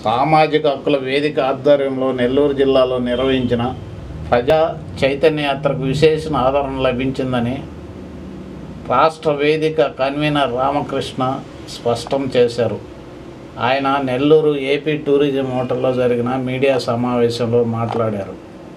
సామాజిక హక్కుల వేదిక ఆధ్వర్యంలో నెల్లూరు జిల్లాలో నిర్వహించిన ప్రజా చైతన్య యాత్రకు విశేష ఆదరణ లభించిందని రాష్ట్ర వేదిక కన్వీనర్ రామకృష్ణ స్పష్టం చేశారు ఆయన నెల్లూరు ఏపీ టూరిజం హోటల్లో జరిగిన మీడియా సమావేశంలో మాట్లాడారు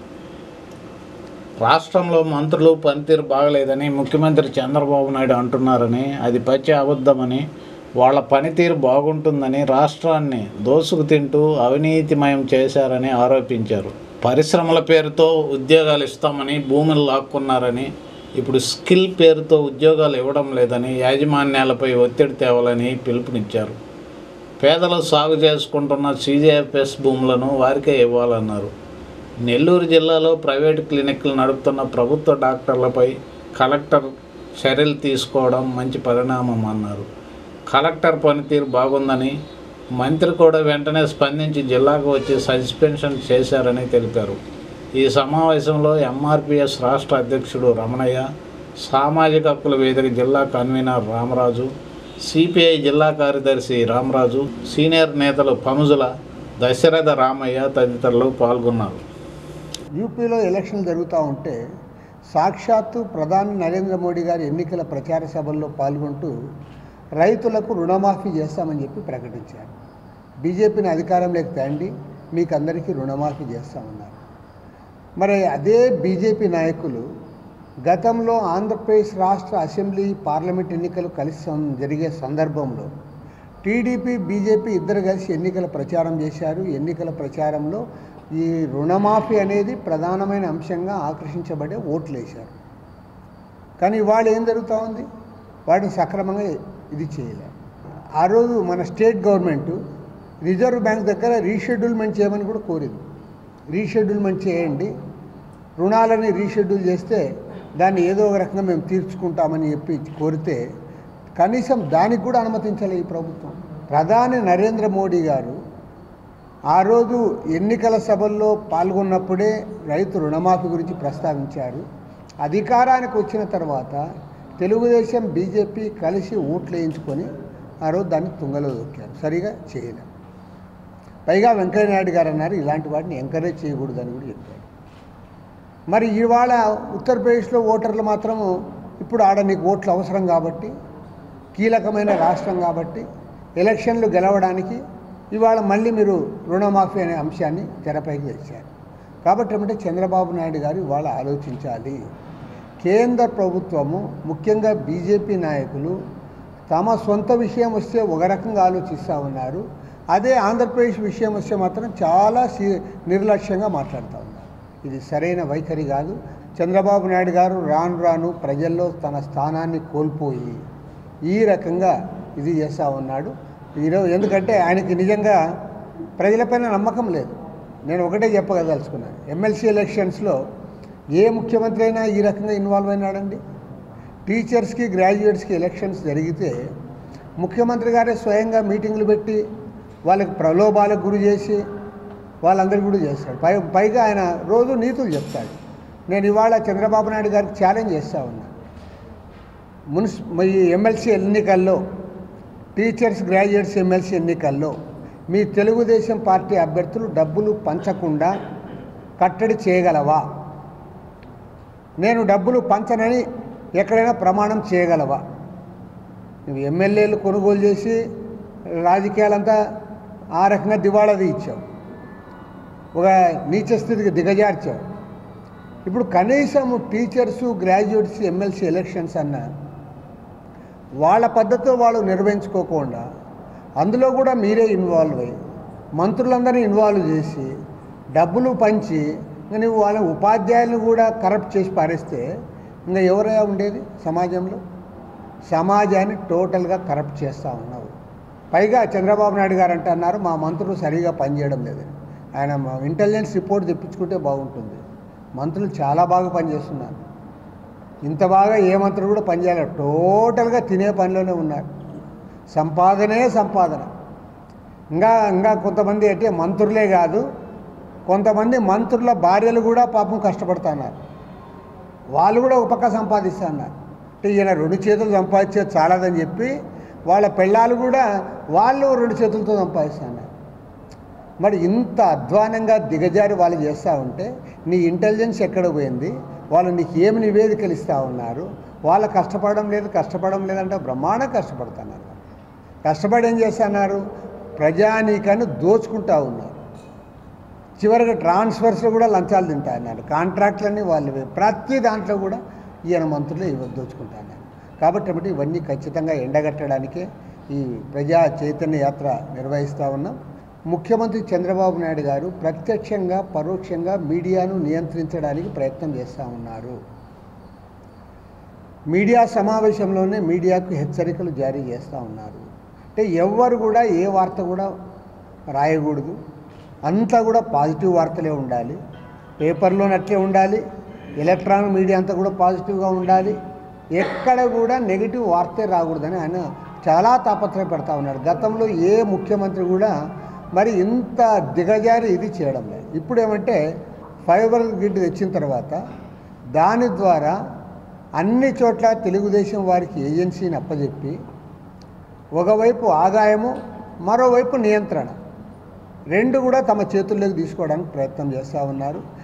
రాష్ట్రంలో మంత్రులు పనితీరు బాగలేదని ముఖ్యమంత్రి చంద్రబాబు నాయుడు అంటున్నారని అది పచ్చి అబద్ధమని వాళ్ళ పనితీరు బాగుంటుందని రాష్ట్రాన్ని దోసుకు తింటూ అవినీతిమయం చేశారని ఆరోపించారు పరిశ్రమల పేరుతో ఉద్యోగాలు ఇస్తామని భూములు లాక్కున్నారని ఇప్పుడు స్కిల్ పేరుతో ఉద్యోగాలు ఇవ్వడం లేదని యాజమాన్యాలపై ఒత్తిడి తేవాలని పిలుపునిచ్చారు పేదలు సాగు చేసుకుంటున్న సీజేఎఫ్ఎస్ భూములను వారికే ఇవ్వాలన్నారు నెల్లూరు జిల్లాలో ప్రైవేటు క్లినిక్లు నడుపుతున్న ప్రభుత్వ డాక్టర్లపై కలెక్టర్ చర్యలు తీసుకోవడం మంచి పరిణామం అన్నారు కలెక్టర్ పనితీరు బాగుందని మంత్రి కూడా వెంటనే స్పందించి జిల్లాకు వచ్చి సస్పెన్షన్ చేశారని తెలిపారు ఈ సమావేశంలో ఎంఆర్పిఎస్ రాష్ట్ర అధ్యక్షుడు రమణయ్య సామాజిక హక్కుల వేదిక జిల్లా కన్వీనర్ రామరాజు సిపిఐ జిల్లా కార్యదర్శి రామరాజు సీనియర్ నేతలు పముజుల దశరథ రామయ్య తదితరులు పాల్గొన్నారు యూపీలో ఎలక్షన్లు జరుగుతూ ఉంటే సాక్షాత్తు ప్రధాని నరేంద్ర మోడీ గారి ఎన్నికల ప్రచార సభల్లో పాల్గొంటూ రైతులకు రుణమాఫీ చేస్తామని చెప్పి ప్రకటించారు బీజేపీని అధికారంలోకి తేండి మీకు అందరికీ రుణమాఫీ చేస్తామన్నారు మరి అదే బీజేపీ నాయకులు గతంలో ఆంధ్రప్రదేశ్ రాష్ట్ర అసెంబ్లీ పార్లమెంట్ ఎన్నికలు కలిసి సం- జరిగే సందర్భంలో టీడీపీ బీజేపీ ఇద్దరు కలిసి ఎన్నికల ప్రచారం చేశారు ఎన్నికల ప్రచారంలో ఈ రుణమాఫీ అనేది ప్రధానమైన అంశంగా ఆకర్షించబడే ఓట్లు వేశారు కానీ ఇవాళ ఏం జరుగుతూ ఉంది వాటిని సక్రమంగా ఇది చేయలేదు ఆ రోజు మన స్టేట్ గవర్నమెంట్ రిజర్వ్ బ్యాంక్ దగ్గర రీషెడ్యూల్మెంట్ చేయమని కూడా కోరింది రీషెడ్యూల్మెంట్ చేయండి రుణాలని రీషెడ్యూల్ చేస్తే దాన్ని ఏదో ఒక రకంగా మేము తీర్చుకుంటామని చెప్పి కోరితే కనీసం దానికి కూడా అనుమతించలే ఈ ప్రభుత్వం ప్రధాని నరేంద్ర మోడీ గారు ఆ రోజు ఎన్నికల సభల్లో పాల్గొన్నప్పుడే రైతు రుణమాఫీ గురించి ప్రస్తావించారు అధికారానికి వచ్చిన తర్వాత తెలుగుదేశం బీజేపీ కలిసి ఓట్లు వేయించుకొని ఆ రోజు దాన్ని తుంగలో దొక్కారు సరిగా చేయలేం పైగా వెంకయ్యనాయుడు గారు అన్నారు ఇలాంటి వాటిని ఎంకరేజ్ చేయకూడదని కూడా చెప్పారు మరి ఇవాళ ఉత్తరప్రదేశ్లో ఓటర్లు మాత్రము ఇప్పుడు ఆడ నీకు ఓట్లు అవసరం కాబట్టి కీలకమైన రాష్ట్రం కాబట్టి ఎలక్షన్లు గెలవడానికి ఇవాళ మళ్ళీ మీరు రుణమాఫీ అనే అంశాన్ని తెరపైకి తెచ్చారు కాబట్టి ఏమంటే చంద్రబాబు నాయుడు గారు ఇవాళ ఆలోచించాలి కేంద్ర ప్రభుత్వము ముఖ్యంగా బీజేపీ నాయకులు తమ సొంత విషయం వస్తే ఒక రకంగా ఆలోచిస్తూ ఉన్నారు అదే ఆంధ్రప్రదేశ్ విషయం వస్తే మాత్రం చాలా సీ- నిర్లక్ష్యంగా మాట్లాడుతూ ఉన్నారు ఇది సరైన వైఖరి కాదు చంద్రబాబు నాయుడు గారు రాను రాను ప్రజల్లో తన స్థానాన్ని కోల్పోయి ఈ రకంగా ఇది చేస్తూ ఉన్నాడు ఈరోజు ఎందుకంటే ఆయనకి నిజంగా ప్రజలపైన నమ్మకం లేదు నేను ఒకటే చెప్పగదలుచుకున్నాను ఎమ్మెల్సీ ఎలక్షన్స్లో ఏ ముఖ్యమంత్రి అయినా ఈ రకంగా ఇన్వాల్వ్ అయినాడండి టీచర్స్కి గ్రాడ్యుయేట్స్కి ఎలక్షన్స్ జరిగితే ముఖ్యమంత్రి గారే స్వయంగా మీటింగ్లు పెట్టి వాళ్ళకి ప్రలోభాలకు గురి చేసి వాళ్ళందరికీ కూడా చేస్తాడు పై పైగా ఆయన రోజు నీతులు చెప్తాడు నేను ఇవాళ చంద్రబాబు నాయుడు గారికి ఛాలెంజ్ చేస్తూ ఉన్నా మున్సి ఈ ఎమ్మెల్సీ ఎన్నికల్లో టీచర్స్ గ్రాడ్యుయేట్స్ ఎమ్మెల్సీ ఎన్నికల్లో మీ తెలుగుదేశం పార్టీ అభ్యర్థులు డబ్బులు పంచకుండా కట్టడి చేయగలవా నేను డబ్బులు పంచనని ఎక్కడైనా ప్రమాణం చేయగలవా నువ్వు ఎమ్మెల్యేలు కొనుగోలు చేసి రాజకీయాలంతా ఆ రకంగా దివాళా తీయించావు ఒక నీచ స్థితికి దిగజార్చావు ఇప్పుడు కనీసం టీచర్స్ గ్రాడ్యుయేట్స్ ఎమ్మెల్సీ ఎలక్షన్స్ అన్నా వాళ్ళ పద్ధతితో వాళ్ళు నిర్వహించుకోకుండా అందులో కూడా మీరే ఇన్వాల్వ్ అయ్యి మంత్రులందరినీ ఇన్వాల్వ్ చేసి డబ్బులు పంచి ఇంకా నువ్వు వాళ్ళ ఉపాధ్యాయులను కూడా కరప్ట్ చేసి పారేస్తే ఇంకా ఎవరైనా ఉండేది సమాజంలో సమాజాన్ని టోటల్గా కరప్ట్ చేస్తూ ఉన్నావు పైగా చంద్రబాబు నాయుడు గారు అంటే అన్నారు మా మంత్రులు సరిగా పనిచేయడం లేదని ఆయన మా ఇంటెలిజెన్స్ రిపోర్ట్ తెప్పించుకుంటే బాగుంటుంది మంత్రులు చాలా బాగా పనిచేస్తున్నారు ఇంత బాగా ఏ మంత్రులు కూడా పనిచేయలేరు టోటల్గా తినే పనిలోనే ఉన్నారు సంపాదనే సంపాదన ఇంకా ఇంకా కొంతమంది అంటే మంత్రులే కాదు కొంతమంది మంత్రుల భార్యలు కూడా పాపం కష్టపడుతున్నారు వాళ్ళు కూడా ఒక పక్క సంపాదిస్తున్నారు అంటే ఈయన రెండు చేతులు సంపాదించేది చాలదని చెప్పి వాళ్ళ పెళ్ళాలు కూడా వాళ్ళు రెండు చేతులతో సంపాదిస్తున్నారు మరి ఇంత అధ్వానంగా దిగజారి వాళ్ళు చేస్తూ ఉంటే నీ ఇంటెలిజెన్స్ ఎక్కడ పోయింది వాళ్ళు నీకు ఏమి నివేదికలు ఇస్తూ ఉన్నారు వాళ్ళు కష్టపడడం లేదు కష్టపడడం లేదంటే బ్రహ్మాండం కష్టపడుతున్నారు కష్టపడి ఏం చేస్తున్నారు ప్రజానీకాన్ని దోచుకుంటా ఉన్నారు చివరికి ట్రాన్స్ఫర్స్లో కూడా లంచాలు తింటా అన్నారు కాంట్రాక్ట్లన్నీ వాళ్ళవే ప్రతి దాంట్లో కూడా ఈయన మంత్రులు ఇవి దోచుకుంటా అన్నారు కాబట్టి ఏమిటి ఇవన్నీ ఖచ్చితంగా ఎండగట్టడానికే ఈ ప్రజా చైతన్య యాత్ర నిర్వహిస్తూ ఉన్నాం ముఖ్యమంత్రి చంద్రబాబు నాయుడు గారు ప్రత్యక్షంగా పరోక్షంగా మీడియాను నియంత్రించడానికి ప్రయత్నం చేస్తూ ఉన్నారు మీడియా సమావేశంలోనే మీడియాకు హెచ్చరికలు జారీ చేస్తూ ఉన్నారు అంటే ఎవ్వరు కూడా ఏ వార్త కూడా రాయకూడదు అంతా కూడా పాజిటివ్ వార్తలే ఉండాలి పేపర్లోనట్లే ఉండాలి ఎలక్ట్రానిక్ మీడియా అంతా కూడా పాజిటివ్గా ఉండాలి ఎక్కడ కూడా నెగిటివ్ వార్తే రాకూడదని ఆయన చాలా తాపత్రయపడతా ఉన్నారు గతంలో ఏ ముఖ్యమంత్రి కూడా మరి ఇంత దిగజారి ఇది చేయడం లేదు ఇప్పుడు ఏమంటే ఫైబర్ గ్రిడ్ తెచ్చిన తర్వాత దాని ద్వారా అన్ని చోట్ల తెలుగుదేశం వారికి ఏజెన్సీని అప్పజెప్పి ఒకవైపు ఆదాయము మరోవైపు నియంత్రణ రెండు కూడా తమ చేతుల్లోకి తీసుకోవడానికి ప్రయత్నం చేస్తూ ఉన్నారు